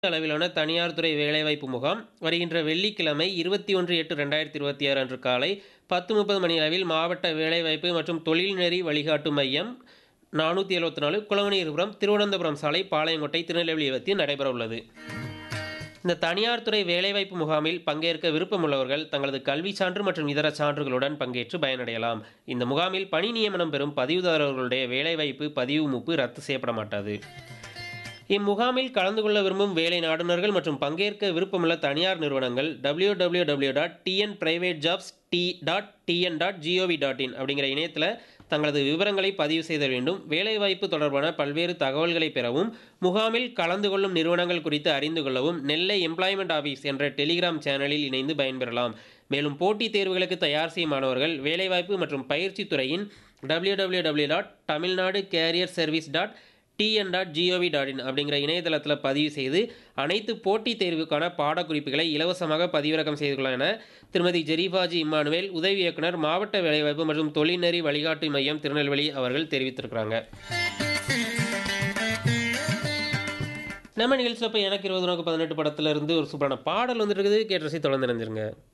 அளவிலான தனியார் துறை வேலைவாய்ப்பு முகாம் வருகின்ற வெள்ளிக்கிழமை இருபத்தி ஒன்று எட்டு ரெண்டாயிரத்தி இருபத்தி ஆறு அன்று காலை பத்து முப்பது மணி அளவில் மாவட்ட வேலைவாய்ப்பு மற்றும் தொழில்நெறி வழிகாட்டு மையம் நானூற்றி எழுபத்தி நாலு குளவனீர்புரம் திருவனந்தபுரம் சாலை பாளையங்கோட்டை திருநெல்வேலியத்தில் நடைபெற உள்ளது இந்த தனியார் துறை வேலைவாய்ப்பு முகாமில் பங்கேற்க விருப்பமுள்ளவர்கள் தங்களது கல்வி சான்று மற்றும் இதர சான்றுகளுடன் பங்கேற்று பயனடையலாம் இந்த முகாமில் பணி நியமனம் பெறும் பதிவுதாரர்களுடைய வேலைவாய்ப்பு பதிவு மூப்பு ரத்து செய்யப்பட மாட்டாது இம்முகாமில் கலந்து கொள்ள விரும்பும் வேலை நாடுனர்கள் மற்றும் பங்கேற்க விருப்பமுள்ள தனியார் நிறுவனங்கள் W W W dot TN private jobs T dot TN dot GOV dot in அப்படிங்கிற இணையத்தில் தங்களது விவரங்களை பதிவு செய்த வேண்டும் வேலைவாய்ப்பு தொடர்பான பல்வேறு தகவல்களை பெறவும் முகாமில் கலந்து கொள்ளும் நிறுவனங்கள் குறித்து அறிந்து கொள்ளவும் நெல்லை எம்ப்ளாய்மெண்ட் ஆஃபீஸ் என்ற டெலிகிராம் சேனலில் இணைந்து பயன்பெறலாம் மேலும் போட்டித் தேர்வுகளுக்கு தயார் செய்யும் மாணவர்கள் வேலைவாய்ப்பு மற்றும் பயிற்சி துறையின் W W W dot Tamilnadu career service dot TN dot GOV dot in அப்படிங்கிற இணையதளத்தில் பதிவு செய்து அனைத்து போட்டித் தேர்வுக்கான பாடக்குறிப்புகளை இலவசமாக பதிவிறக்கம் செய்து கொள்ளலாம் என திருமதி ஜெரீஃபாஜி இம்மானுவேல் உதவி இயக்குனர் மாவட்ட வேலைவாய்ப்பு மற்றும் தொழில்நெறி வழிகாட்டு மையம் திருநெல்வேலி அவர்கள் தெரிவித்திருக்கிறாங்க நம்ம நிகழ்ச்சியில் இப்போ எனக்கு இருபது நோக்கு பதினெட்டு படத்துல இருந்து ஒரு சூப்பரான பாடல் வந்துட்டு இருக்குது கேட்டு ரசி தொடர்ந்து நினைஞ்சிருங்க